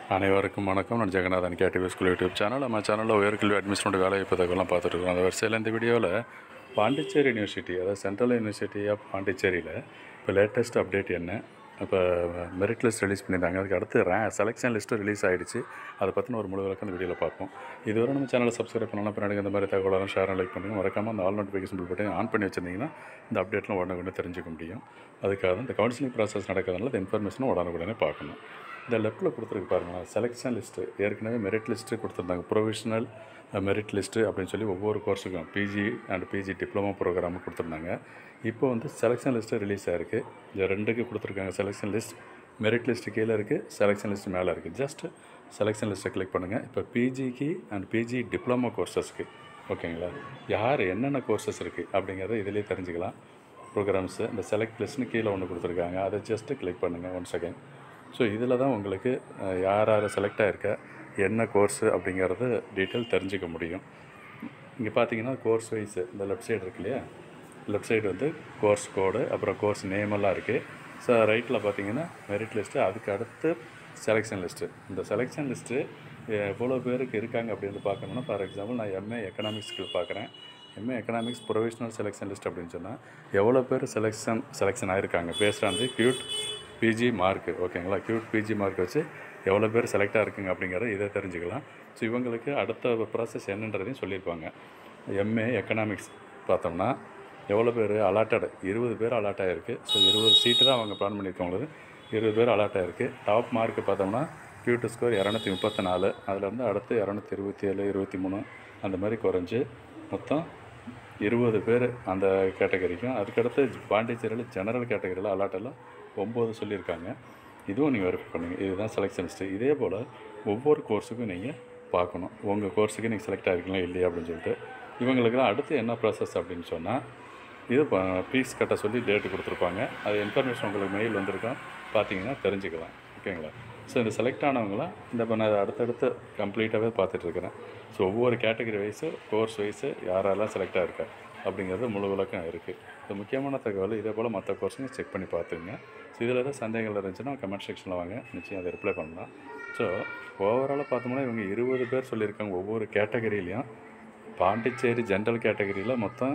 அனைவருக்கும் வணக்கம் நான் Jeganathan KTV school YouTube channel நம்ம சேனலில் உயர்கல்வி அட்மிஷனோட வேலை இப்போதெல்லாம் பார்த்துட்டு இருக்கோம் அந்த வரிசையில் இந்த வீடியோவில் பாண்டிச்சேரி யூனிவர்சிட்டி அதாவது சென்ட்ரல் யூனிவர்சிட்டி ஆஃப் பாண்டிச்சேரியில் இப்போ லேட்டஸ்ட் அப்டேட் என்ன இப்போ மெரிட் லிஸ்ட் ரிலீஸ் பண்ணியிருந்தாங்க அதுக்கு அடுத்து ரே செலெக்ஷன் லிஸ்ட்டு ரிலீஸ் ஆகிடுச்சு அதை பற்றின ஒரு முழு விளக்கம் இந்த வீடியோவில் பார்ப்போம் இதுவரை நம்ம சேனலை சப்ஸ்கிரைப் பண்ணலாம் பின்னாடி இந்த மாதிரி தகவலாம் ஷேர் லைக் பண்ணுங்கள் மறக்காமல் அந்த all notification bell button on பண்ணி வச்சிருந்தீங்கன்னா இந்த அப்டேட்லாம் உடனே உடனே தெரிஞ்சுக்க முடியும் அதுக்காக தான் இந்த கவுன்சிலிங் ப்ராசஸ் நடக்கிறதுனால இந்த இன்ஃபர்மேஷனை உடனே உடனே பார்க்கணும் இந்த லெஃப்ட்டில் கொடுத்துருக்கு பாருங்களேன் செலெக்ஷன் லிஸ்ட்டு ஏற்கனவே மெரிட் லிஸ்ட்டு கொடுத்துருந்தாங்க ப்ரொவிஷனல் மெரிட் லிஸ்ட்டு அப்படின்னு சொல்லி ஒவ்வொரு கோர்ஸுக்கும் பிஜி அண்ட் பிஜி டிப்ளமோ ப்ரோக்ராமும் கொடுத்துருந்தாங்க இப்போ வந்து செலெக்ஷன் லிஸ்ட்டு ரிலீஸ் ஆயிருக்கு இது ரெண்டுக்கு கொடுத்துருக்காங்க செலெக்ஷன் லிஸ்ட் மெரிட் லிஸ்ட்டு கீழே இருக்குது செலெக்ஷன் லிஸ்ட் மேலே இருக்குது ஜஸ்ட் செலெக்ஷன் லிஸ்ட்டை கிளிக் பண்ணுங்கள் இப்போ பிஜிக்கு அண்ட் பிஜி டிப்ளமோ கோர்சஸ்க்கு ஓகேங்களா யார் என்னென்ன கோர்சஸ் இருக்குது அப்படிங்கிறத இதிலே தெரிஞ்சுக்கலாம் ப்ரோக்ராம்ஸு இந்த செலக்ட் லிஸ்ட்னு கீழே ஒன்று கொடுத்துருக்காங்க அதை ஜஸ்ட்டு கிளிக் பண்ணுங்கள் ஒன் செகண்ட் ஸோ இதில் தான் உங்களுக்கு அஹ், யார் யார் செலக்ட் ஆகிருக்க என்ன கோர்ஸு அப்படிங்கிறது டீட்டெயில் தெரிஞ்சுக்க முடியும் இங்கே பார்த்தீங்கன்னா கோர்ஸ் வைஸ் இந்த லெஃப்ட் சைடு இருக்கு இல்லையா லெஃப்ட் சைடு வந்து கோர்ஸ் கோடு அப்புறம் கோர்ஸ் நேம் எல்லாம் இருக்குது ஸோ ரைட்டில் பார்த்தீங்கன்னா மெரிட் லிஸ்ட்டு அதுக்கு அடுத்து செலெக்ஷன் லிஸ்ட்டு இந்த செலெக்ஷன் லிஸ்ட்டு எவ்வளோ பேருக்கு இருக்காங்க அப்படின்னு பார்க்கணுன்னா ஃபார் எக்ஸாம்பிள் நான் எம்ஏ எக்கனாமிக்ஸ்க்கு பார்க்குறேன் MA economics provisional selection list அப்படின்னு சொன்னால் எவ்வளோ பேர் செலெக்ஷன் செலெக்ஷன் ஆகிருக்காங்க based on the CUET PG mark ஓகேங்களா கியூட் பிஜி மார்க் வச்சு எவ்வளோ பேர் செலக்ட் ஆகிருக்குங்க அப்படிங்கிறத இதை தெரிஞ்சுக்கலாம் ஸோ இவங்களுக்கு அடுத்த ப்ராசஸ் என்னன்றதையும் சொல்லியிருப்பாங்க எம்ஏ எக்கனாமிக்ஸ் பார்த்தோம்னா எவ்வளோ பேர் அலாட்டட் இருபது பேர் அலாட் ஆகிருக்கு ஸோ இருபது சீட்டு தான் அவங்க பிளான் பண்ணியிருக்கவங்களுக்கு இருபது பேர் அலாட் ஆகிருக்கு டாப் மார்க் பார்த்தோம்னா கியூட்டு ஸ்கோர் இரநூத்தி முப்பத்தி நாலு அதுலேருந்து அடுத்து இரநூத்தி இருபத்தி ஏழு இருபத்தி மூணு அந்த மாதிரி குறைஞ்சி மொத்தம் இருபது பேர் அந்த கேட்டகரிக்கும் அதுக்கடுத்து பாண்டிச்சேரியில் ஜெனரல் கேட்டகரியில் அலாட்டெல்லாம் ஒம்பது சொல்லியிருக்காங்க இதுவும் நீங்கள் வெரிஃபை பண்ணுங்கள் இதுதான் செலெக்ஷன் லிஸ்ட்டு இதே போல் ஒவ்வொரு கோர்ஸுக்கும் நீங்கள் பார்க்கணும் உங்கள் கோர்ஸுக்கு நீங்கள் செலக்ட் ஆகிருக்கலாம் இல்லையா அப்படின்னு சொல்லிட்டு இவங்களுக்குலாம் அடுத்து என்ன ப்ராசஸ் அப்படின்னு சொன்னால் இது ஃபீஸ் கட்ட சொல்லி டேட்டு கொடுத்துருப்பாங்க அது இன்ஃபர்மேஷன் உங்களுக்கு மெயில் வந்திருக்கோம் பார்த்தீங்கன்னா தெரிஞ்சுக்கலாம் ஓகேங்களா ஸோ இந்த செலக்ட் ஆனவங்களாம் இந்த இப்போ நான் அடுத்தடுத்து கம்ப்ளீட்டாகவே பார்த்துட்ருக்கிறேன் ஸோ ஒவ்வொரு கேட்டகரி வைஸு கோர்ஸ் வைஸு யாரெல்லாம் செலக்ட் ஆகிருக்கா அப்படிங்கிறது முழு விளக்கம் இருக்குது இது முக்கியமான தகவல் இதே போல் மற்ற கோர்ஸுங்க செக் பண்ணி பார்த்துங்க ஸோ இதில் ஏதாவது சந்தேகங்கள் இருந்துச்சுன்னா கமெண்ட் செக்ஷனில் வாங்க நிச்சயம் அதை ரிப்ளை பண்ணலாம் ஸோ ஓவராலாக பார்த்தோம்னா இவங்க இருபது பேர் சொல்லியிருக்காங்க ஒவ்வொரு கேட்டகரியிலையும் பாண்டிச்சேரி ஜென்ரல் கேட்டகரியில் மொத்தம்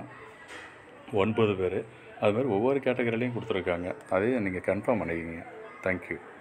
ஒன்பது பேர் அது மாதிரி ஒவ்வொரு கேட்டகரிலையும் கொடுத்துருக்காங்க அதையும் நீங்கள் கன்ஃபார்ம் பண்ணிக்கிங்க தேங்க்யூ